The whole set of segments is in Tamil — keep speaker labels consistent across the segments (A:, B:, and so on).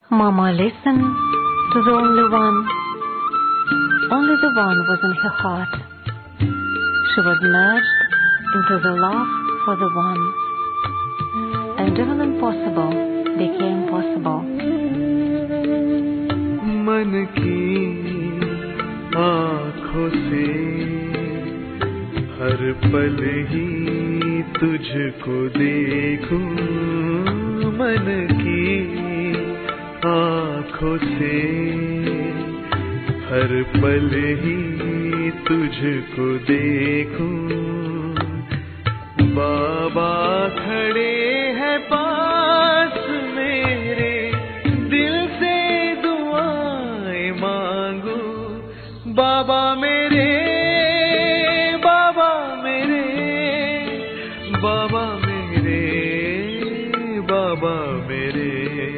A: Mama listened to the only one. Only the one was in her heart. She was merged into the love for the one. And even impossible became possible.
B: मन की आँखों से हर पल ही तुझको देखूं मन की आँखों से हर पल ही तुझको देखूं बाबा खड़े हैं पास मेरे दिल से दुआएं मांगू बाबा मेरे बाबा मेरे बाबा मेरे बाबा मेरे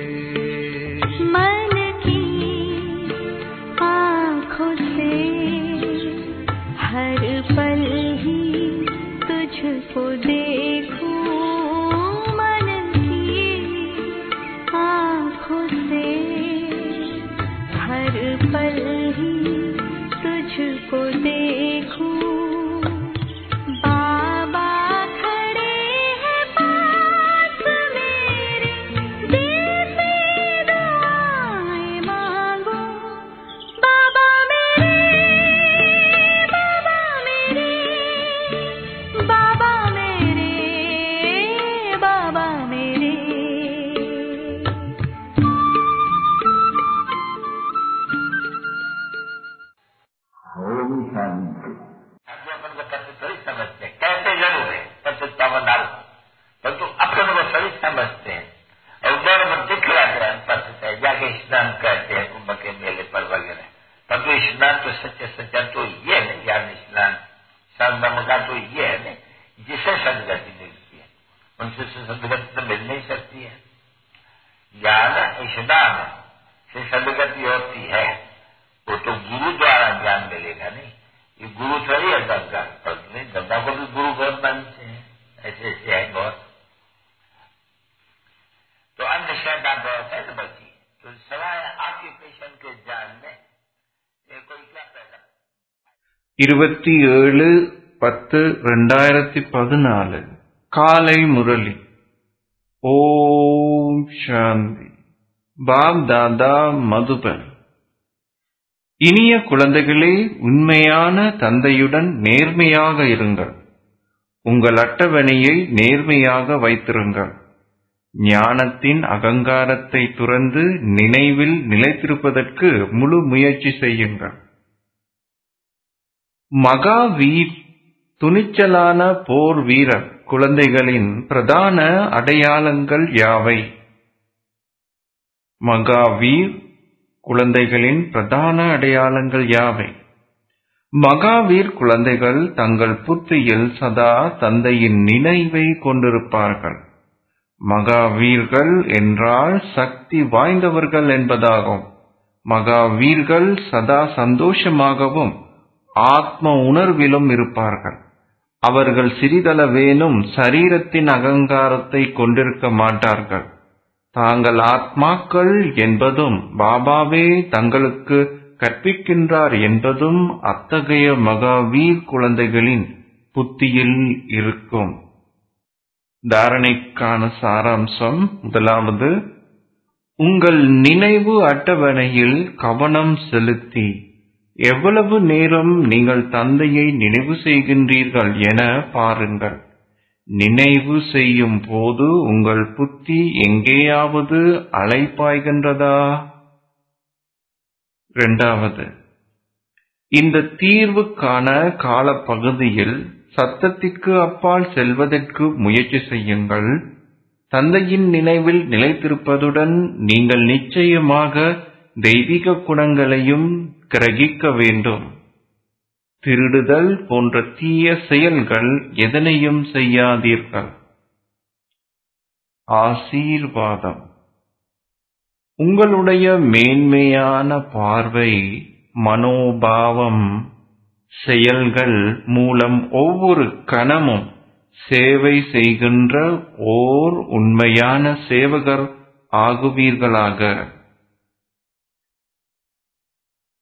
C: मन की आँखों से हर पल ही तुझको देखूं मन की आँखों से हर पल ही तुझको देखूं बाबा खड़े हैं पास मेरे दिल से दुआएं मांगो बाबा मेरे बाबा मेरे बाबा मेरे बाबा मेरे
D: ओम शांति
E: जो अपन को पतित समझते हैं कहते जरूर है पतित पावन आल परंतु अपन को सभी समझते हैं और उधर में दिखलाते हैं पतित है जाके स्नान करते हैं कुंभ के मेले पर वगैरह परंतु स्नान तो सच्चे सच्चा तो ये है ज्ञान स्नान संगम का तो ये है न जिसे सदगति मिलती है उनसे सदगति तो मिल नहीं सकती है ज्ञान स्नान से सदगति होती है वो तो गुरु द्वारा ज्ञान मिलेगा नहीं ये गुरु थोड़ी है गंगा पर नहीं गंगा को भी गुरु बहुत मानते हैं ऐसे ऐसे है बहुत तो अंधश्रद्धा बहुत है ना बची तो सवाए ऑक्यूपेशन के जाल में ये कोई क्या पैदा
F: இருபத்தி ஏழு பத்து ரெண்டாயிரத்தி பதினாலு காலை முரளி ஓம் சாந்தி பாப் தாதா மதுபன் இனிய குழந்தைகளே உண்மையான தந்தையுடன் நேர்மையாக இருங்கள் உங்கள் அட்டவணையை நேர்மையாக வைத்திருங்கள் ஞானத்தின் அகங்காரத்தை துறந்து நினைவில் நிலைத்திருப்பதற்கு முழு முயற்சி செய்யுங்கள் மகாவீர் துணிச்சலான போர் வீரர் குழந்தைகளின் பிரதான அடையாளங்கள் யாவை மகாவீர் குழந்தைகளின் பிரதான அடையாளங்கள் யாவை மகாவீர் குழந்தைகள் தங்கள் புத்தியில் சதா தந்தையின் நினைவை கொண்டிருப்பார்கள் மகாவீர்கள் என்றால் சக்தி வாய்ந்தவர்கள் என்பதாகும் மகாவீர்கள் சதா சந்தோஷமாகவும் ஆத்ம உணர்விலும் இருப்பார்கள் அவர்கள் சிறிதளவேனும் சரீரத்தின் அகங்காரத்தை கொண்டிருக்க மாட்டார்கள் தாங்கள் ஆத்மாக்கள் என்பதும் பாபாவே தங்களுக்கு கற்பிக்கின்றார் என்பதும் அத்தகைய மகாவீர் குழந்தைகளின் புத்தியில் இருக்கும் தாரணைக்கான சாராம்சம் முதலாவது உங்கள் நினைவு அட்டவணையில் கவனம் செலுத்தி எவ்வளவு நேரம் நீங்கள் தந்தையை நினைவு செய்கின்றீர்கள் என பாருங்கள் நினைவு செய்யும் போது உங்கள் புத்தி எங்கேயாவது அலைப்பாய்கின்றதா இரண்டாவது இந்த தீர்வுக்கான காலப்பகுதியில் சத்தத்திற்கு அப்பால் செல்வதற்கு முயற்சி செய்யுங்கள் தந்தையின் நினைவில் நிலைத்திருப்பதுடன் நீங்கள் நிச்சயமாக தெய்வீக குணங்களையும் கிரகிக்க வேண்டும் திருடுதல் போன்ற தீய செயல்கள் எதனையும் செய்யாதீர்கள் ஆசீர்வாதம் உங்களுடைய மேன்மையான பார்வை மனோபாவம் செயல்கள் மூலம் ஒவ்வொரு கணமும் சேவை செய்கின்ற ஓர் உண்மையான சேவகர் ஆகுவீர்களாக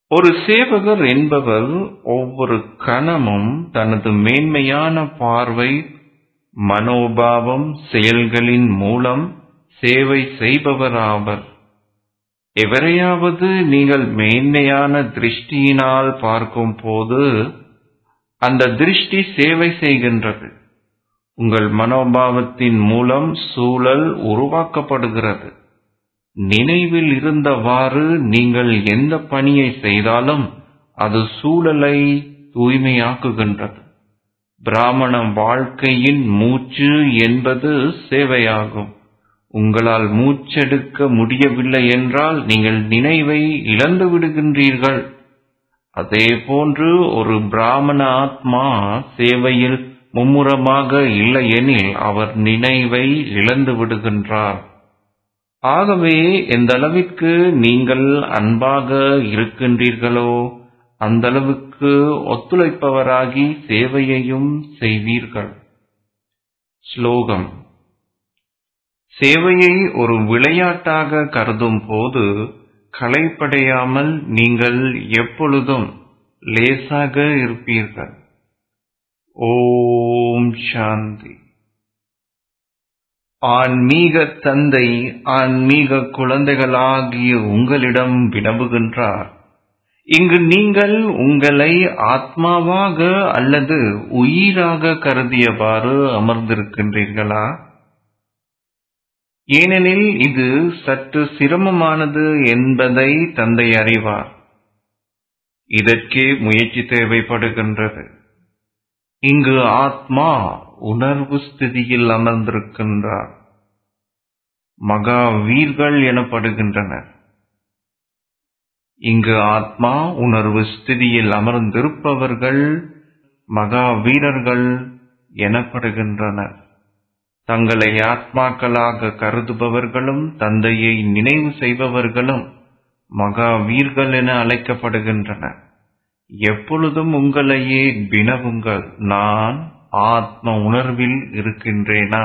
F: ஒரு சேவகர் என்பவர் ஒவ்வொரு கணமும் தனது மேன்மையான பார்வை மனோபாவம் செயல்களின் மூலம் சேவை செய்பவராவர் எவரையாவது நீங்கள் மேன்மையான திருஷ்டியினால் பார்க்கும்போது அந்த திருஷ்டி சேவை செய்கின்றது உங்கள் மனோபாவத்தின் மூலம் சூழல் உருவாக்கப்படுகிறது நினைவில் இருந்தவாறு நீங்கள் எந்த பணியை செய்தாலும் அது சூழலை தூய்மையாக்குகின்றது பிராமண வாழ்க்கையின் மூச்சு என்பது சேவையாகும் உங்களால் மூச்செடுக்க முடியவில்லை என்றால் நீங்கள் நினைவை இழந்து விடுகின்றீர்கள் அதே போன்று ஒரு பிராமண ஆத்மா சேவையில் மும்முரமாக இல்லையெனில் அவர் நினைவை இழந்து விடுகின்றார் ஆகவே எந்த அளவிற்கு நீங்கள் அன்பாக இருக்கின்றீர்களோ அந்த அளவுக்கு ஒத்துழைப்பவராகி சேவையையும் செய்வீர்கள் ஸ்லோகம் சேவையை ஒரு விளையாட்டாக கருதும் போது களைப்படையாமல் நீங்கள் எப்பொழுதும் லேசாக இருப்பீர்கள் ஓம் சாந்தி ஆன்மீக தந்தை ஆன்மீக குழந்தைகளாகிய உங்களிடம் வினவுகின்றார் இங்கு நீங்கள் உங்களை ஆத்மாவாக அல்லது உயிராக கருதியவாறு அமர்ந்திருக்கின்றீர்களா ஏனெனில் இது சற்று சிரமமானது என்பதை தந்தை அறிவார் இதற்கே முயற்சி தேவைப்படுகின்றது இங்கு ஆத்மா உணர்வு ஸ்திதியில் அமர்ந்திருக்கின்றார் மகாவீர்கள் எனப்படுகின்றனர் இங்கு ஆத்மா உணர்வு ஸ்திதியில் அமர்ந்திருப்பவர்கள் மகாவீரர்கள் எனப்படுகின்றனர் தங்களை ஆத்மாக்களாக கருதுபவர்களும் தந்தையை நினைவு செய்பவர்களும் மகாவீர்கள் என அழைக்கப்படுகின்றனர் எப்பொழுதும் உங்களையே வினவுங்கள் நான் ஆத்ம உணர்வில் இருக்கின்றேனா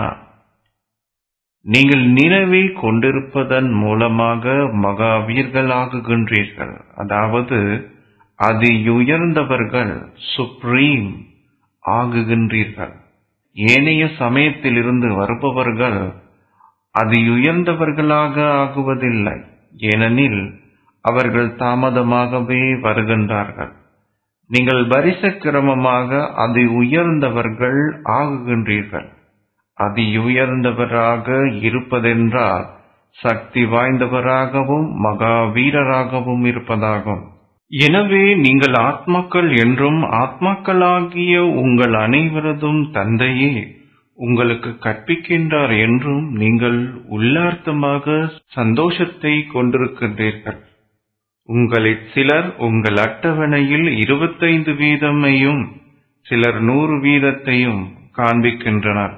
F: நீங்கள் நினைவை கொண்டிருப்பதன் மூலமாக மகாவீர்களாகுகின்றீர்கள் அதாவது அதியுயர்ந்தவர்கள் சுப்ரீம் ஆகுகின்றீர்கள் ஏனைய சமயத்திலிருந்து வருபவர்கள் அதியுயர்ந்தவர்களாக ஆகுவதில்லை ஏனெனில் அவர்கள் தாமதமாகவே வருகின்றார்கள் நீங்கள் வரிச கிரமமாக அதி உயர்ந்தவர்கள் ஆகுகின்றீர்கள் அதி உயர்ந்தவராக இருப்பதென்றால் சக்தி வாய்ந்தவராகவும் மகாவீரராகவும் இருப்பதாகும் எனவே நீங்கள் ஆத்மாக்கள் என்றும் ஆத்மாக்களாகிய உங்கள் அனைவரதும் தந்தையே உங்களுக்கு கற்பிக்கின்றார் என்றும் நீங்கள் உள்ளார்த்தமாக சந்தோஷத்தை கொண்டிருக்கின்றீர்கள் உங்களில் சிலர் உங்கள் அட்டவணையில் இருபத்தைந்து வீதமையும் சிலர் நூறு வீதத்தையும் காண்பிக்கின்றனர்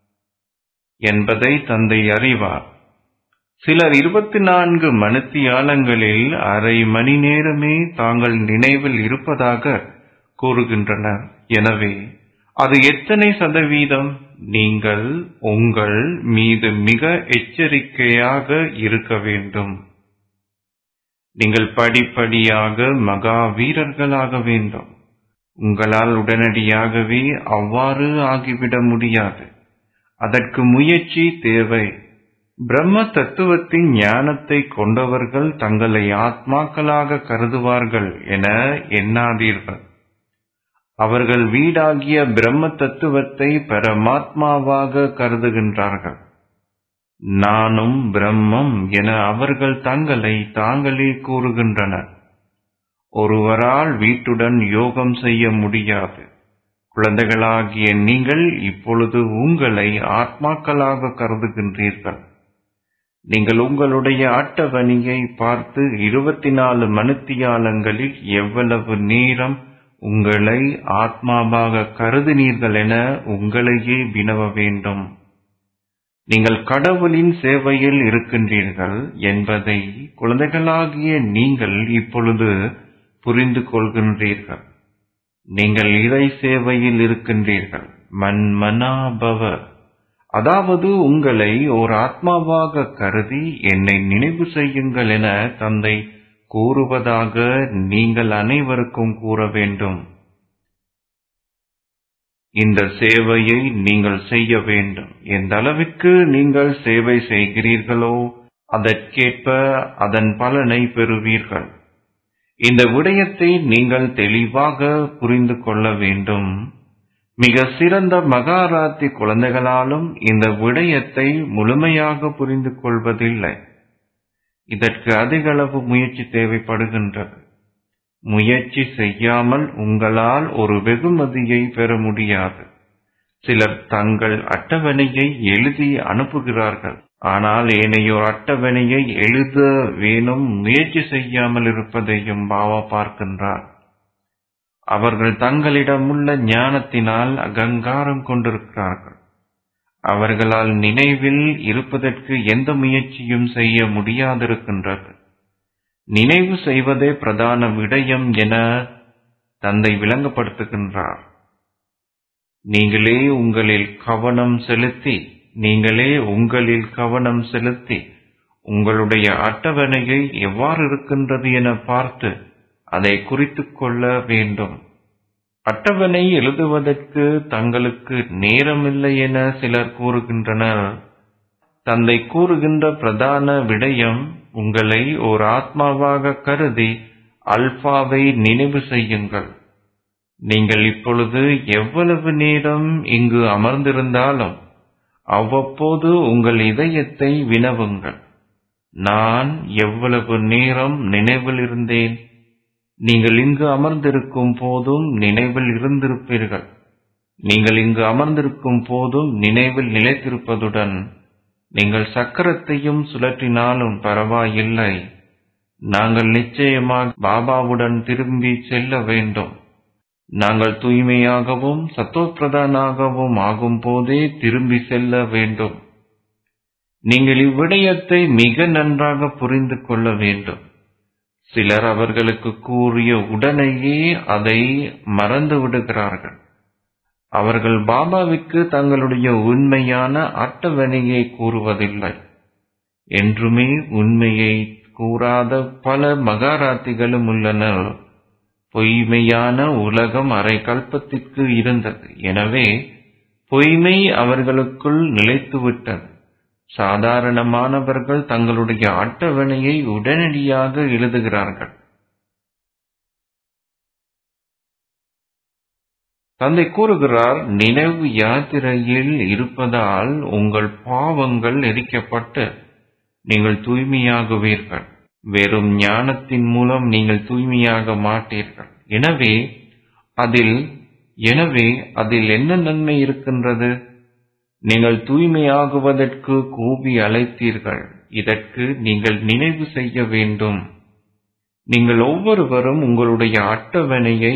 F: என்பதை தந்தை அறிவார் சிலர் இருபத்தி நான்கு மணித்தியாலங்களில் அரை மணி நேரமே தாங்கள் நினைவில் இருப்பதாக கூறுகின்றனர் எனவே அது எத்தனை சதவீதம் நீங்கள் உங்கள் மீது மிக எச்சரிக்கையாக இருக்க வேண்டும் நீங்கள் படிப்படியாக மகா வீரர்களாக வேண்டும் உங்களால் உடனடியாகவே அவ்வாறு ஆகிவிட முடியாது அதற்கு முயற்சி தேவை பிரம்ம தத்துவத்தின் ஞானத்தை கொண்டவர்கள் தங்களை ஆத்மாக்களாக கருதுவார்கள் என எண்ணாதீர்கள் அவர்கள் வீடாகிய பிரம்ம தத்துவத்தை பரமாத்மாவாக கருதுகின்றார்கள் நானும் பிரம்மம் என அவர்கள் தங்களை தாங்களே கூறுகின்றனர் ஒருவரால் வீட்டுடன் யோகம் செய்ய முடியாது குழந்தைகளாகிய நீங்கள் இப்பொழுது உங்களை ஆத்மாக்களாக கருதுகின்றீர்கள் நீங்கள் உங்களுடைய அட்டவணையை பார்த்து இருபத்தி நாலு மணித்தியாலங்களில் எவ்வளவு நேரம் உங்களை ஆத்மாவாக கருதினீர்கள் என உங்களையே வினவ வேண்டும் நீங்கள் கடவுளின் சேவையில் இருக்கின்றீர்கள் என்பதை குழந்தைகளாகிய நீங்கள் இப்பொழுது புரிந்து கொள்கின்றீர்கள் நீங்கள் இறை சேவையில் இருக்கின்றீர்கள் மன்மனாபவ அதாவது உங்களை ஓர் ஆத்மாவாக கருதி என்னை நினைவு செய்யுங்கள் என தந்தை கூறுவதாக நீங்கள் அனைவருக்கும் கூற வேண்டும் இந்த சேவையை நீங்கள் செய்ய வேண்டும் எந்த அளவிற்கு நீங்கள் சேவை செய்கிறீர்களோ அதற்கேற்ப அதன் பலனை பெறுவீர்கள் இந்த விடயத்தை நீங்கள் தெளிவாக புரிந்து கொள்ள வேண்டும் மிக சிறந்த மகாராத்தி குழந்தைகளாலும் இந்த விடயத்தை முழுமையாக புரிந்து கொள்வதில்லை இதற்கு அதிக அளவு முயற்சி தேவைப்படுகின்றது முயற்சி செய்யாமல் உங்களால் ஒரு வெகுமதியை பெற முடியாது சிலர் தங்கள் அட்டவணையை எழுதி அனுப்புகிறார்கள் ஆனால் ஏனையோர் அட்டவணையை எழுத வேணும் முயற்சி செய்யாமல் இருப்பதையும் பாவா பார்க்கின்றார் அவர்கள் தங்களிடமுள்ள ஞானத்தினால் அகங்காரம் கொண்டிருக்கிறார்கள் அவர்களால் நினைவில் இருப்பதற்கு எந்த முயற்சியும் செய்ய முடியாதிருக்கின்றது நினைவு செய்வதே பிரதான விடயம் என தந்தை விளங்கப்படுத்துகின்றார் நீங்களே உங்களில் கவனம் செலுத்தி நீங்களே உங்களில் கவனம் செலுத்தி உங்களுடைய அட்டவணையை எவ்வாறு இருக்கின்றது என பார்த்து அதை குறித்துக் கொள்ள வேண்டும் அட்டவணை எழுதுவதற்கு தங்களுக்கு நேரமில்லை என சிலர் கூறுகின்றனர் தந்தை கூறுகின்ற பிரதான விடயம் உங்களை ஓர் ஆத்மாவாக கருதி அல்பாவை நினைவு செய்யுங்கள் நீங்கள் இப்பொழுது எவ்வளவு நேரம் இங்கு அமர்ந்திருந்தாலும் அவ்வப்போது உங்கள் இதயத்தை வினவுங்கள் நான் எவ்வளவு நேரம் நினைவில் இருந்தேன் நீங்கள் இங்கு அமர்ந்திருக்கும் போதும் நினைவில் இருந்திருப்பீர்கள் நீங்கள் இங்கு அமர்ந்திருக்கும் போதும் நினைவில் நிலைத்திருப்பதுடன் நீங்கள் சக்கரத்தையும் சுழற்றினாலும் பரவாயில்லை நாங்கள் நிச்சயமாக பாபாவுடன் திரும்பி செல்ல வேண்டும் நாங்கள் தூய்மையாகவும் சத்தோப்பிரதானாகவும் ஆகும் போதே திரும்பி செல்ல வேண்டும் நீங்கள் இவ்விடயத்தை மிக நன்றாக புரிந்து கொள்ள வேண்டும் சிலர் அவர்களுக்கு கூறிய உடனேயே அதை மறந்து விடுகிறார்கள் அவர்கள் பாபாவிற்கு தங்களுடைய உண்மையான அட்டவணையை கூறுவதில்லை என்றுமே உண்மையை கூறாத பல மகாராத்திகளும் உள்ளனர் பொய்மையான உலகம் அரை கல்பத்திற்கு இருந்தது எனவே பொய்மை அவர்களுக்குள் நிலைத்துவிட்டது சாதாரணமானவர்கள் தங்களுடைய அட்டவணையை உடனடியாக எழுதுகிறார்கள் தந்தை கூறுகிறார் நினைவு யாத்திரையில் இருப்பதால் உங்கள் பாவங்கள் எரிக்கப்பட்டு நீங்கள் தூய்மையாகுவீர்கள் வெறும் ஞானத்தின் மூலம் நீங்கள் தூய்மையாக மாட்டீர்கள் எனவே அதில் எனவே அதில் என்ன நன்மை இருக்கின்றது நீங்கள் தூய்மையாகுவதற்கு கூவி அழைத்தீர்கள் இதற்கு நீங்கள் நினைவு செய்ய வேண்டும் நீங்கள் ஒவ்வொருவரும் உங்களுடைய அட்டவணையை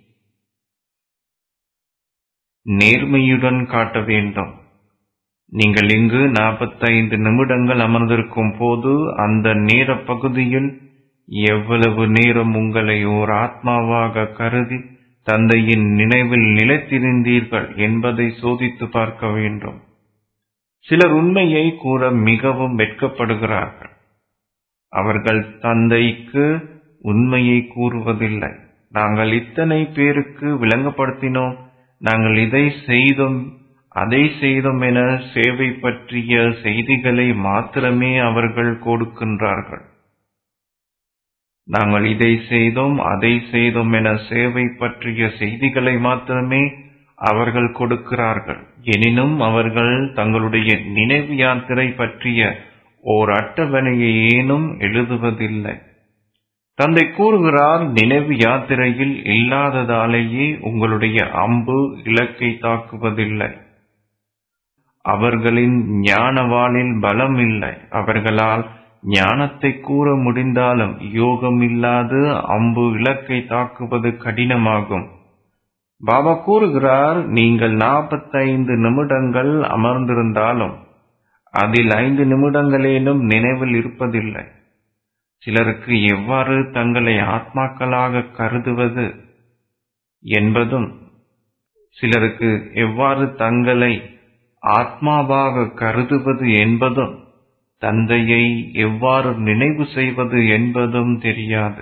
F: நேர்மையுடன் காட்ட வேண்டும் நீங்கள் இங்கு நாற்பத்தைந்து நிமிடங்கள் அமர்ந்திருக்கும் போது அந்த நேர பகுதியில் எவ்வளவு நேரம் உங்களை ஓர் ஆத்மாவாக கருதி தந்தையின் நினைவில் நிலைத்திருந்தீர்கள் என்பதை சோதித்து பார்க்க வேண்டும் சிலர் உண்மையை கூற மிகவும் வெட்கப்படுகிறார்கள் அவர்கள் தந்தைக்கு உண்மையை கூறுவதில்லை நாங்கள் இத்தனை பேருக்கு விளங்கப்படுத்தினோம் நாங்கள் இதை செய்தோம் அதை செய்தோம் என சேவை பற்றிய செய்திகளை மாத்திரமே அவர்கள் கொடுக்கின்றார்கள் நாங்கள் இதை செய்தோம் அதை செய்தோம் என சேவை பற்றிய செய்திகளை மாத்திரமே அவர்கள் கொடுக்கிறார்கள் எனினும் அவர்கள் தங்களுடைய நினைவு யாத்திரை பற்றிய ஓர் அட்டவணையை ஏனும் எழுதுவதில்லை தந்தை கூறுகிறார் நினைவு யாத்திரையில் இல்லாததாலேயே உங்களுடைய அம்பு இலக்கை தாக்குவதில்லை அவர்களின் ஞானவாளில் பலம் இல்லை அவர்களால் ஞானத்தை கூற முடிந்தாலும் யோகம் இல்லாது அம்பு இலக்கை தாக்குவது கடினமாகும் பாபா கூறுகிறார் நீங்கள் நாற்பத்தைந்து நிமிடங்கள் அமர்ந்திருந்தாலும் அதில் ஐந்து நிமிடங்களேனும் நினைவில் இருப்பதில்லை சிலருக்கு எவ்வாறு தங்களை ஆத்மாக்களாக கருதுவது என்பதும் சிலருக்கு எவ்வாறு தங்களை ஆத்மாவாக கருதுவது என்பதும் தந்தையை எவ்வாறு நினைவு செய்வது என்பதும் தெரியாது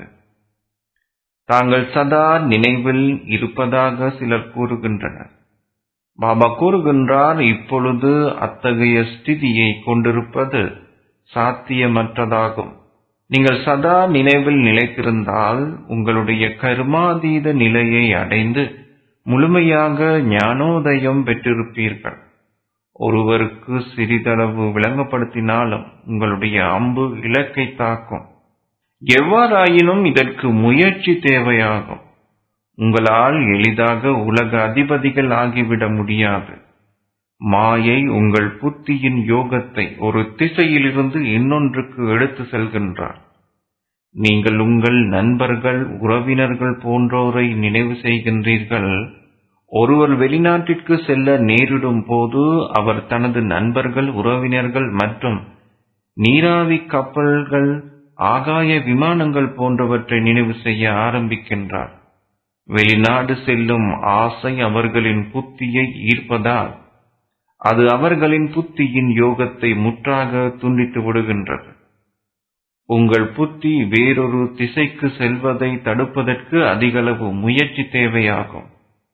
F: தாங்கள் சதா நினைவில் இருப்பதாக சிலர் கூறுகின்றனர் பாபா கூறுகின்றார் இப்பொழுது அத்தகைய ஸ்திதியை கொண்டிருப்பது சாத்தியமற்றதாகும் நீங்கள் சதா நினைவில் நிலைத்திருந்தால் உங்களுடைய கர்மாதீத நிலையை அடைந்து முழுமையாக ஞானோதயம் பெற்றிருப்பீர்கள் ஒருவருக்கு சிறிதளவு விளங்கப்படுத்தினாலும் உங்களுடைய அம்பு இலக்கை தாக்கும் எவ்வாறாயினும் இதற்கு முயற்சி தேவையாகும் உங்களால் எளிதாக உலக அதிபதிகள் ஆகிவிட முடியாது மாயை உங்கள் புத்தியின் யோகத்தை ஒரு திசையிலிருந்து இன்னொன்றுக்கு எடுத்து செல்கின்றார் நீங்கள் உங்கள் நண்பர்கள் உறவினர்கள் போன்றோரை நினைவு செய்கின்றீர்கள் ஒருவர் வெளிநாட்டிற்கு செல்ல நேரிடும் போது அவர் தனது நண்பர்கள் உறவினர்கள் மற்றும் நீராவி கப்பல்கள் ஆகாய விமானங்கள் போன்றவற்றை நினைவு செய்ய ஆரம்பிக்கின்றார் வெளிநாடு செல்லும் ஆசை அவர்களின் புத்தியை ஈர்ப்பதால் அது அவர்களின் புத்தியின் யோகத்தை முற்றாக துண்டித்து விடுகின்றது உங்கள் புத்தி வேறொரு திசைக்கு செல்வதை தடுப்பதற்கு அதிகளவு முயற்சி தேவையாகும்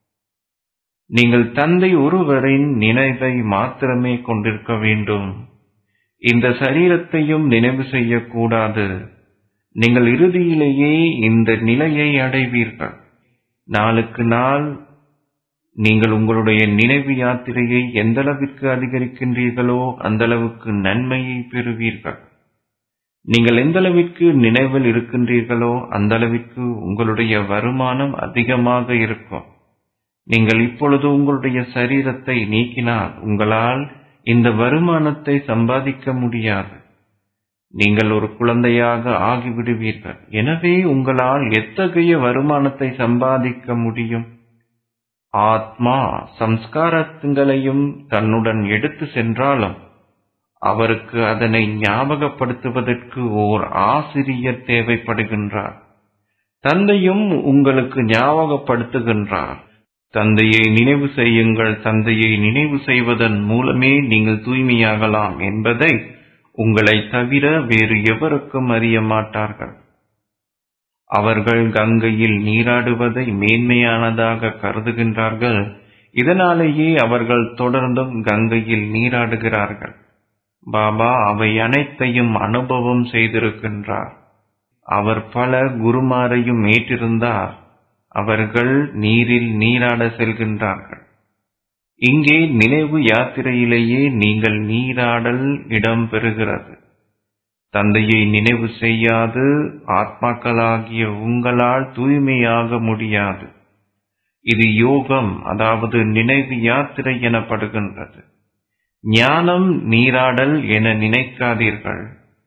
F: நீங்கள் தந்தை ஒருவரின் நினைவை மாத்திரமே கொண்டிருக்க வேண்டும் இந்த சரீரத்தையும் நினைவு செய்யக்கூடாது நீங்கள் இறுதியிலேயே இந்த நிலையை அடைவீர்கள் நாளுக்கு நாள் நீங்கள் உங்களுடைய நினைவு யாத்திரையை எந்தளவிற்கு அதிகரிக்கின்றீர்களோ அந்தளவுக்கு நன்மையை பெறுவீர்கள் நீங்கள் எந்தளவிற்கு நினைவில் இருக்கின்றீர்களோ அந்தளவிற்கு உங்களுடைய வருமானம் அதிகமாக இருக்கும் நீங்கள் இப்பொழுது உங்களுடைய சரீரத்தை நீக்கினால் உங்களால் இந்த வருமானத்தை சம்பாதிக்க முடியாது நீங்கள் ஒரு குழந்தையாக ஆகிவிடுவீர்கள் எனவே உங்களால் எத்தகைய வருமானத்தை சம்பாதிக்க முடியும் ஆத்மா சம்ஸ்காரங்களையும் தன்னுடன் எடுத்து சென்றாலும் அவருக்கு அதனை ஞாபகப்படுத்துவதற்கு ஓர் ஆசிரியர் தேவைப்படுகின்றார் தந்தையும் உங்களுக்கு ஞாபகப்படுத்துகின்றார் தந்தையை நினைவு செய்யுங்கள் தந்தையை நினைவு செய்வதன் மூலமே நீங்கள் தூய்மையாகலாம் என்பதை உங்களை தவிர வேறு எவருக்கும் அறிய மாட்டார்கள் அவர்கள் கங்கையில் நீராடுவதை மேன்மையானதாக கருதுகின்றார்கள் இதனாலேயே அவர்கள் தொடர்ந்தும் கங்கையில் நீராடுகிறார்கள் பாபா அவை அனைத்தையும் அனுபவம் செய்திருக்கின்றார் அவர் பல குருமாரையும் ஏற்றிருந்தார் அவர்கள் நீரில் நீராட செல்கின்றார்கள் இங்கே நினைவு யாத்திரையிலேயே நீங்கள் நீராடல் இடம் பெறுகிறது தந்தையை நினைவு செய்யாது ஆத்மாக்களாகிய உங்களால் தூய்மையாக முடியாது இது யோகம் அதாவது நினைவு யாத்திரை எனப்படுகின்றது ஞானம் நீராடல் என நினைக்காதீர்கள்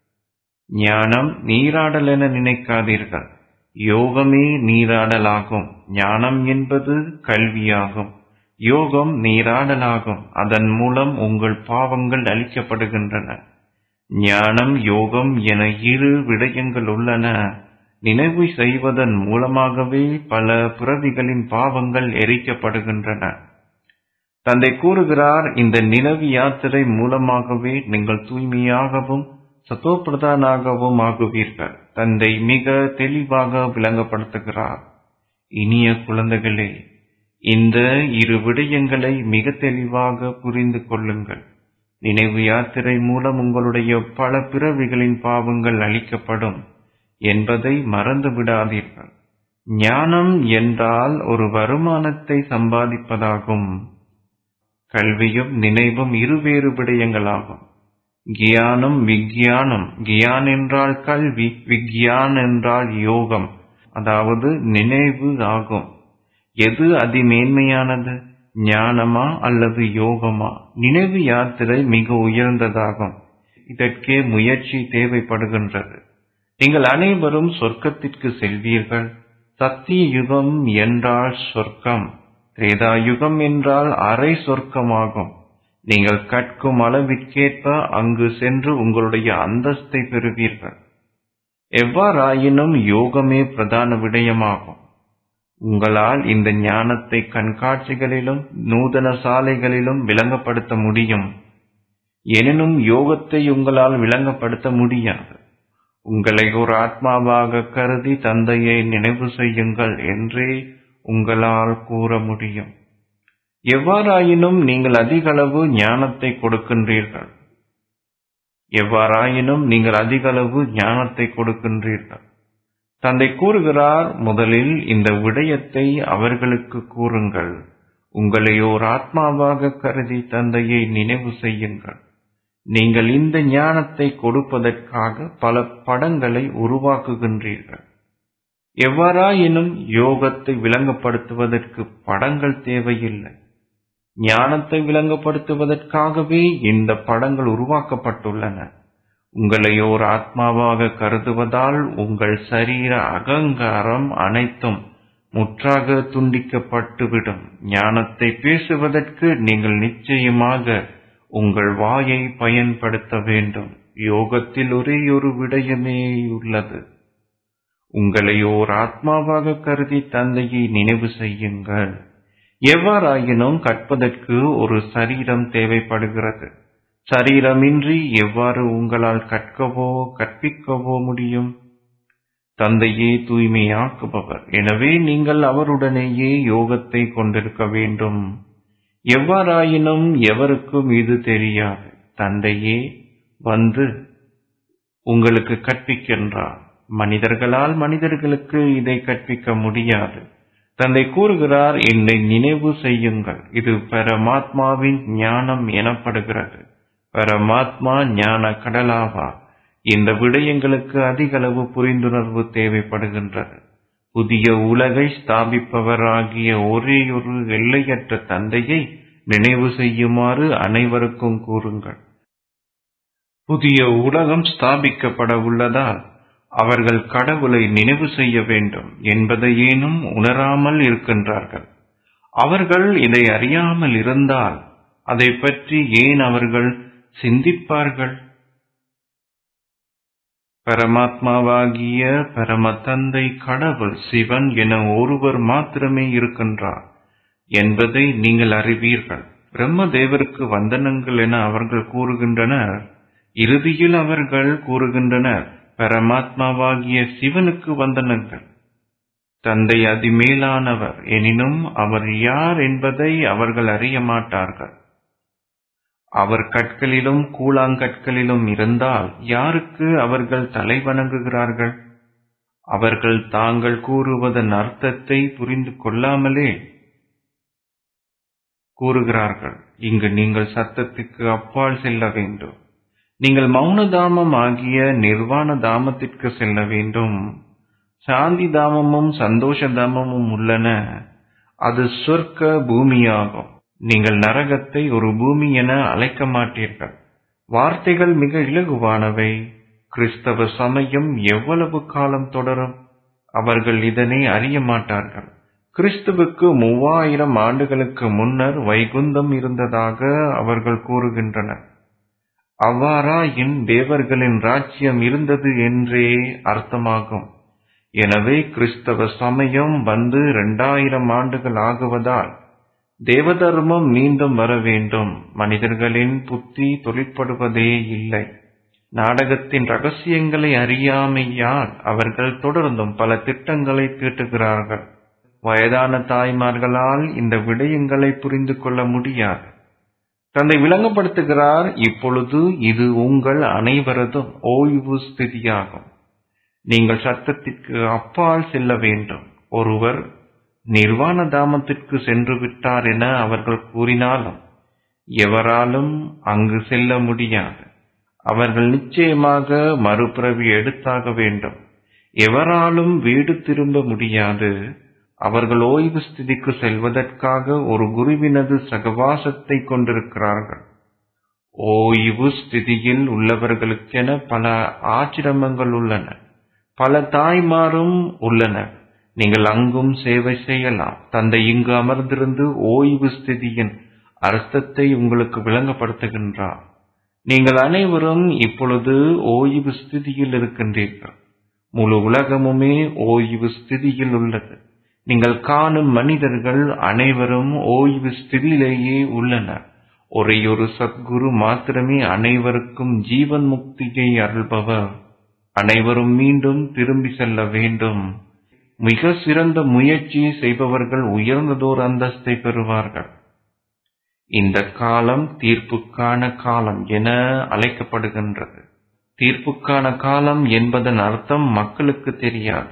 F: ஞானம் நீராடல் என நினைக்காதீர்கள் யோகமே நீராடலாகும் ஞானம் என்பது கல்வியாகும் யோகம் நீராடலாகும் அதன் மூலம் உங்கள் பாவங்கள் அளிக்கப்படுகின்றன ஞானம் யோகம் என இரு விடயங்கள் உள்ளன நினைவு செய்வதன் மூலமாகவே பல பிறவிகளின் பாவங்கள் எரிக்கப்படுகின்றன தந்தை கூறுகிறார் இந்த நினைவு யாத்திரை மூலமாகவே நீங்கள் தூய்மையாகவும் சத்தோப்பிரதானாகவும் ஆகுவீர்கள் தந்தை மிக தெளிவாக விளங்கப்படுத்துகிறார் இனிய குழந்தைகளே இந்த இரு விடயங்களை மிக தெளிவாக புரிந்து கொள்ளுங்கள் நினைவு யாத்திரை மூலம் உங்களுடைய பல பிறவிகளின் பாவங்கள் அளிக்கப்படும் என்பதை மறந்து விடாதீர்கள் ஞானம் என்றால் ஒரு வருமானத்தை சம்பாதிப்பதாகும் கல்வியும் நினைவும் இருவேறு விடயங்களாகும் கியானம் விக்யானம் கியான் என்றால் கல்வி விக்யான் என்றால் யோகம் அதாவது நினைவு ஆகும் எது அதிமேன்மையானது ஞானமா அல்லது யோகமா நினைவு யாத்திரை மிக உயர்ந்ததாகும் இதற்கே முயற்சி தேவைப்படுகின்றது நீங்கள் அனைவரும் சொர்க்கத்திற்கு செல்வீர்கள் சத்திய யுகம் என்றால் சொர்க்கம் திரேதா யுகம் என்றால் அரை சொர்க்கமாகும் நீங்கள் கற்கும் அளவிற்கேற்ப அங்கு சென்று உங்களுடைய அந்தஸ்தை பெறுவீர்கள் எவ்வாறாயினும் யோகமே பிரதான விடயமாகும் உங்களால் இந்த ஞானத்தை கண்காட்சிகளிலும் நூதன சாலைகளிலும் விளங்கப்படுத்த முடியும் எனினும் யோகத்தை உங்களால் விளங்கப்படுத்த முடியாது உங்களை ஒரு ஆத்மாவாக கருதி தந்தையை நினைவு செய்யுங்கள் என்றே உங்களால் கூற முடியும் எவ்வாறாயினும் நீங்கள் அதிக அளவு ஞானத்தை கொடுக்கின்றீர்கள் எவ்வாறாயினும் நீங்கள் அதிக அளவு ஞானத்தை கொடுக்கின்றீர்கள் தந்தை கூறுகிறார் முதலில் இந்த விடயத்தை அவர்களுக்கு கூறுங்கள் உங்களை ஓர் ஆத்மாவாக கருதி தந்தையை நினைவு செய்யுங்கள் நீங்கள் இந்த ஞானத்தை கொடுப்பதற்காக பல படங்களை உருவாக்குகின்றீர்கள் எவ்வாறாயினும் யோகத்தை விளங்கப்படுத்துவதற்கு படங்கள் தேவையில்லை ஞானத்தை விளங்கப்படுத்துவதற்காகவே இந்த படங்கள் உருவாக்கப்பட்டுள்ளன உங்களை ஓர் ஆத்மாவாக கருதுவதால் உங்கள் சரீர அகங்காரம் அனைத்தும் முற்றாக துண்டிக்கப்பட்டுவிடும் ஞானத்தை பேசுவதற்கு நீங்கள் நிச்சயமாக உங்கள் வாயை பயன்படுத்த வேண்டும் யோகத்தில் ஒரே ஒரு விடயமே உள்ளது உங்களை ஓர் ஆத்மாவாக கருதி தந்தையை நினைவு செய்யுங்கள் எவ்வாறாயினும் கற்பதற்கு ஒரு சரீரம் தேவைப்படுகிறது சரீரமின்றி எவ்வாறு உங்களால் கற்கவோ கற்பிக்கவோ முடியும் தந்தையே தூய்மையாக்குபவர் எனவே நீங்கள் அவருடனேயே யோகத்தை கொண்டிருக்க வேண்டும் எவ்வாறாயினும் எவருக்கும் இது தெரியாது தந்தையே வந்து உங்களுக்கு கற்பிக்கின்றார் மனிதர்களால் மனிதர்களுக்கு இதை கற்பிக்க முடியாது தந்தை கூறுகிறார் என்னை நினைவு செய்யுங்கள் இது பரமாத்மாவின் ஞானம் எனப்படுகிறது பரமாத்மா ஞான கடலாவா இந்த விடயங்களுக்கு அதிக அளவு புரிந்துணர்வு தேவைப்படுகின்றது புதிய உலகை ஸ்தாபிப்பவராகிய ஒரேயொரு எல்லையற்ற தந்தையை நினைவு செய்யுமாறு அனைவருக்கும் கூறுங்கள் புதிய உலகம் ஸ்தாபிக்கப்பட உள்ளதால் அவர்கள் கடவுளை நினைவு செய்ய வேண்டும் என்பதையேனும் உணராமல் இருக்கின்றார்கள் அவர்கள் இதை அறியாமல் இருந்தால் அதை பற்றி ஏன் அவர்கள் சிந்திப்பார்கள் பரமாத்மாவாகிய பரம தந்தை கடவுள் சிவன் என ஒருவர் மாத்திரமே இருக்கின்றார் என்பதை நீங்கள் அறிவீர்கள் பிரம்மதேவருக்கு வந்தனங்கள் என அவர்கள் கூறுகின்றனர் இறுதியில் அவர்கள் கூறுகின்றனர் பரமாத்மாவாகிய சிவனுக்கு வந்தனங்கள் தந்தை அதிமேலானவர் எனினும் அவர் யார் என்பதை அவர்கள் அறிய மாட்டார்கள் அவர் கற்களிலும் கூழாங்கற்களிலும் இருந்தால் யாருக்கு அவர்கள் தலை வணங்குகிறார்கள் அவர்கள் தாங்கள் கூறுவதன் அர்த்தத்தை புரிந்து கொள்ளாமலே கூறுகிறார்கள் இங்கு நீங்கள் சத்தத்துக்கு அப்பால் செல்ல வேண்டும் நீங்கள் மௌன தாமம் ஆகிய நிர்வாண தாமத்திற்கு செல்ல வேண்டும் சாந்தி தாமமும் சந்தோஷ தாமமும் உள்ளன அது சொர்க்க பூமியாகும் நீங்கள் நரகத்தை ஒரு பூமி என அழைக்க மாட்டீர்கள் வார்த்தைகள் மிக இலகுவானவை கிறிஸ்தவ சமயம் எவ்வளவு காலம் தொடரும் அவர்கள் இதனை அறிய மாட்டார்கள் கிறிஸ்துவுக்கு மூவாயிரம் ஆண்டுகளுக்கு முன்னர் வைகுந்தம் இருந்ததாக அவர்கள் கூறுகின்றனர் அவ்வாறாயின் தேவர்களின் ராஜ்யம் இருந்தது என்றே அர்த்தமாகும் எனவே கிறிஸ்தவ சமயம் வந்து இரண்டாயிரம் ஆண்டுகள் ஆகுவதால் தேவதர்மம் மீண்டும் வர வேண்டும் மனிதர்களின் புத்தி தொழிற்படுவதே இல்லை நாடகத்தின் ரகசியங்களை அறியாமையால் அவர்கள் தொடர்ந்தும் பல திட்டங்களை தீட்டுகிறார்கள் வயதான தாய்மார்களால் இந்த விடயங்களை புரிந்து கொள்ள முடியாது தந்தை விளங்கப்படுத்துகிறார் இப்பொழுது இது உங்கள் அனைவரதும் ஓய்வு ஸ்திதியாகும் நீங்கள் சத்தத்திற்கு அப்பால் செல்ல வேண்டும் ஒருவர் நிர்வாண தாமத்திற்கு சென்று விட்டார் என அவர்கள் கூறினாலும் எவராலும் அங்கு செல்ல முடியாது அவர்கள் நிச்சயமாக மறுபிறவி எடுத்தாக வேண்டும் எவராலும் வீடு திரும்ப முடியாது அவர்கள் ஓய்வு ஸ்திதிக்கு செல்வதற்காக ஒரு குருவினது சகவாசத்தை கொண்டிருக்கிறார்கள் ஓய்வு ஸ்திதியில் உள்ளவர்களுக்கென பல ஆச்சிரமங்கள் உள்ளன பல தாய்மாரும் உள்ளனர் நீங்கள் அங்கும் சேவை செய்யலாம் தந்தை இங்கு அமர்ந்திருந்து ஓய்வு ஸ்திதியின் அர்த்தத்தை உங்களுக்கு விளங்கப்படுத்துகின்றார் நீங்கள் அனைவரும் இப்பொழுது ஓய்வு ஸ்திதியில் இருக்கின்றீர்கள் முழு உலகமுமே ஓய்வு ஸ்திதியில் உள்ளது நீங்கள் காணும் மனிதர்கள் அனைவரும் ஓய்வு ஸ்திதியிலேயே உள்ளனர் ஒரேயொரு சத்குரு மாத்திரமே அனைவருக்கும் ஜீவன் முக்தியை அருள்பவர் அனைவரும் மீண்டும் திரும்பி செல்ல வேண்டும் மிக சிறந்த முயற்சி செய்பவர்கள் உயர்ந்ததோர் அந்தஸ்தை பெறுவார்கள் இந்த காலம் தீர்ப்புக்கான காலம் என அழைக்கப்படுகின்றது தீர்ப்புக்கான காலம் என்பதன் அர்த்தம் மக்களுக்கு தெரியாது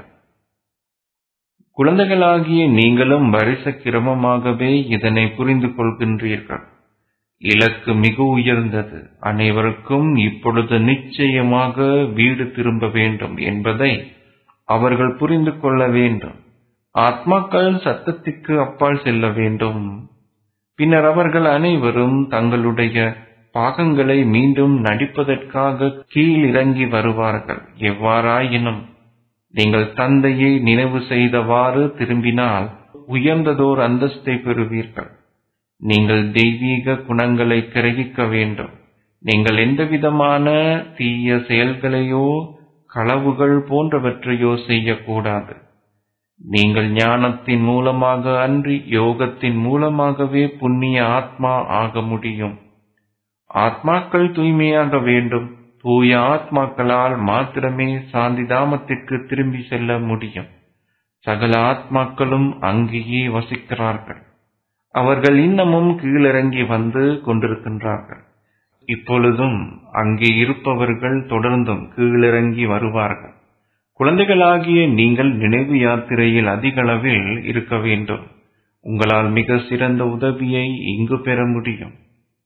F: குழந்தைகளாகிய நீங்களும் வரிச கிரமமாகவே இதனை புரிந்து கொள்கின்றீர்கள் இலக்கு மிக உயர்ந்தது அனைவருக்கும் இப்பொழுது நிச்சயமாக வீடு திரும்ப வேண்டும் என்பதை அவர்கள் புரிந்து கொள்ள வேண்டும் ஆத்மாக்கள் சத்தத்திற்கு அப்பால் செல்ல வேண்டும் பின்னர் அவர்கள் அனைவரும் தங்களுடைய பாகங்களை மீண்டும் நடிப்பதற்காக கீழ் இறங்கி வருவார்கள் எவ்வாறாயினும் நீங்கள் தந்தையை நினைவு செய்தவாறு திரும்பினால் உயர்ந்ததோர் அந்தஸ்தை பெறுவீர்கள் நீங்கள் தெய்வீக குணங்களை கிரகிக்க வேண்டும் நீங்கள் எந்தவிதமான தீய செயல்களையோ களவுகள் போன்றவற்றையோ செய்யக்கூடாது நீங்கள் ஞானத்தின் மூலமாக அன்றி யோகத்தின் மூலமாகவே புண்ணிய ஆத்மா ஆக முடியும் ஆத்மாக்கள் தூய்மையாக வேண்டும் தூய ஆத்மாக்களால் மாத்திரமே சாந்திதாமத்திற்கு திரும்பி செல்ல முடியும் சகல ஆத்மாக்களும் அங்கேயே வசிக்கிறார்கள் அவர்கள் இன்னமும் கீழிறங்கி வந்து கொண்டிருக்கின்றார்கள் இப்பொழுதும் அங்கே இருப்பவர்கள் தொடர்ந்தும் கீழிறங்கி வருவார்கள் குழந்தைகளாகிய நீங்கள் நினைவு யாத்திரையில் அதிகளவில் இருக்க வேண்டும் உங்களால் மிக சிறந்த உதவியை இங்கு பெற முடியும்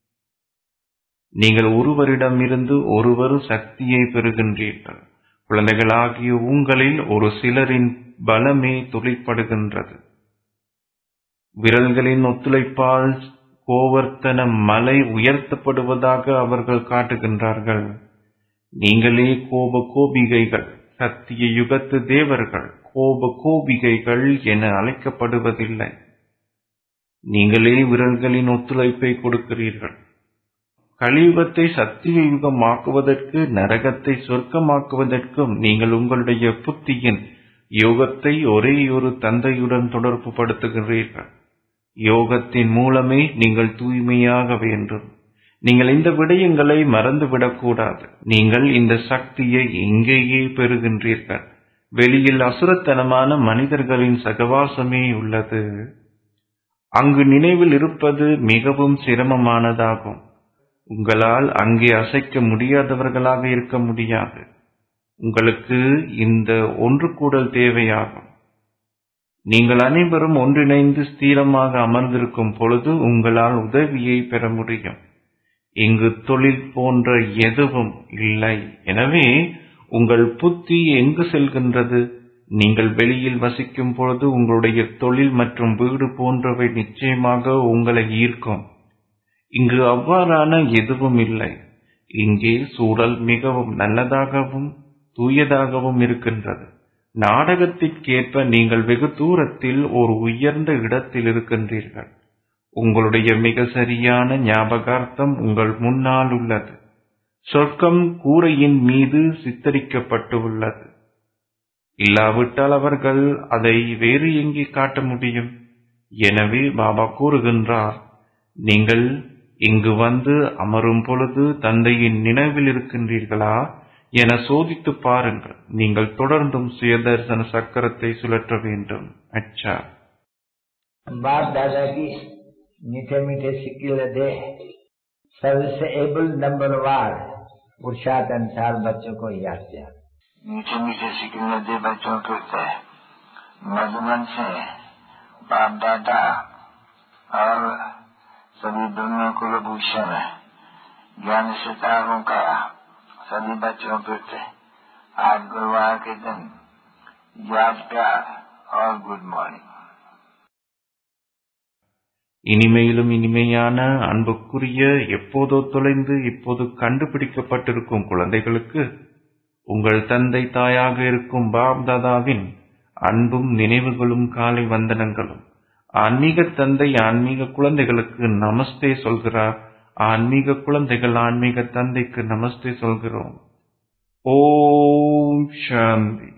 F: நீங்கள் ஒருவரிடமிருந்து ஒருவர் சக்தியை பெறுகின்றீர்கள் குழந்தைகளாகிய உங்களில் ஒரு சிலரின் பலமே தொழிற்படுகின்றது விரல்களின் ஒத்துழைப்பால் கோவர்த்தன மலை உயர்த்தப்படுவதாக அவர்கள் காட்டுகின்றார்கள் நீங்களே கோப கோபிகைகள் சத்திய யுகத்து தேவர்கள் கோப கோபிகைகள் என அழைக்கப்படுவதில்லை நீங்களே விரல்களின் ஒத்துழைப்பை கொடுக்கிறீர்கள் கலியுகத்தை சத்திய யுகமாக்குவதற்கு நரகத்தை சொர்க்கமாக்குவதற்கும் நீங்கள் உங்களுடைய புத்தியின் யோகத்தை ஒரே ஒரு தந்தையுடன் தொடர்பு படுத்துகிறீர்கள் யோகத்தின் மூலமே நீங்கள் தூய்மையாக வேண்டும் நீங்கள் இந்த விடயங்களை மறந்துவிடக்கூடாது நீங்கள் இந்த சக்தியை இங்கேயே பெறுகின்றீர்கள் வெளியில் அசுரத்தனமான மனிதர்களின் சகவாசமே உள்ளது அங்கு நினைவில் இருப்பது மிகவும் சிரமமானதாகும் உங்களால் அங்கே அசைக்க முடியாதவர்களாக இருக்க முடியாது உங்களுக்கு இந்த ஒன்று கூடல் தேவையாகும் நீங்கள் அனைவரும் ஒன்றிணைந்து ஸ்திரமாக அமர்ந்திருக்கும் பொழுது உங்களால் உதவியை பெற முடியும் இங்கு தொழில் போன்ற எதுவும் இல்லை எனவே உங்கள் புத்தி எங்கு செல்கின்றது நீங்கள் வெளியில் வசிக்கும் பொழுது உங்களுடைய தொழில் மற்றும் வீடு போன்றவை நிச்சயமாக உங்களை ஈர்க்கும் இங்கு அவ்வாறான எதுவும் இல்லை இங்கே சூழல் மிகவும் நல்லதாகவும் தூயதாகவும் இருக்கின்றது நாடகத்திற்கேற்ப நீங்கள் வெகு தூரத்தில் ஒரு உயர்ந்த இடத்தில் இருக்கின்றீர்கள் உங்களுடைய மிக சரியான ஞாபகார்த்தம் உங்கள் முன்னால் உள்ளது சொர்க்கம் கூரையின் மீது சித்தரிக்கப்பட்டு உள்ளது இல்லாவிட்டால் அவர்கள் அதை வேறு எங்கே காட்ட முடியும் எனவே பாபா கூறுகின்றார் நீங்கள் இங்கு வந்து அமரும் பொழுது தந்தையின் நினைவில் இருக்கின்றீர்களா என சோதித்து பாருங்கள் நீங்கள் தொடர்ந்தும் சுயதர்சன சக்கரத்தை சுழற்ற வேண்டும் அச்சா
G: बाप दादा की मीठे मीठे सिक्के दे सबसे एबल नंबर वार पुरुषार्थ अनुसार बच्चों को याद किया
E: मीठे मीठे सिक्किम दे बच्चों के होते हैं मधुबन से बाप दादा और सभी दुनिया कुलभूषण ज्ञान सितारों का सभी बच्चों के होते आज गुरुवार के दिन याद प्यार और गुड मॉर्निंग
F: இனிமையிலும் இனிமையான அன்புக்குரிய எப்போதோ தொலைந்து இப்போது கண்டுபிடிக்கப்பட்டிருக்கும் குழந்தைகளுக்கு உங்கள் தந்தை தாயாக இருக்கும் பாப் தாதாவின் அன்பும் நினைவுகளும் காலை வந்தனங்களும் ஆன்மீக தந்தை ஆன்மீக குழந்தைகளுக்கு நமஸ்தே சொல்கிறார் ஆன்மீக குழந்தைகள் ஆன்மீக தந்தைக்கு நமஸ்தே சொல்கிறோம் ஓம் சாந்தி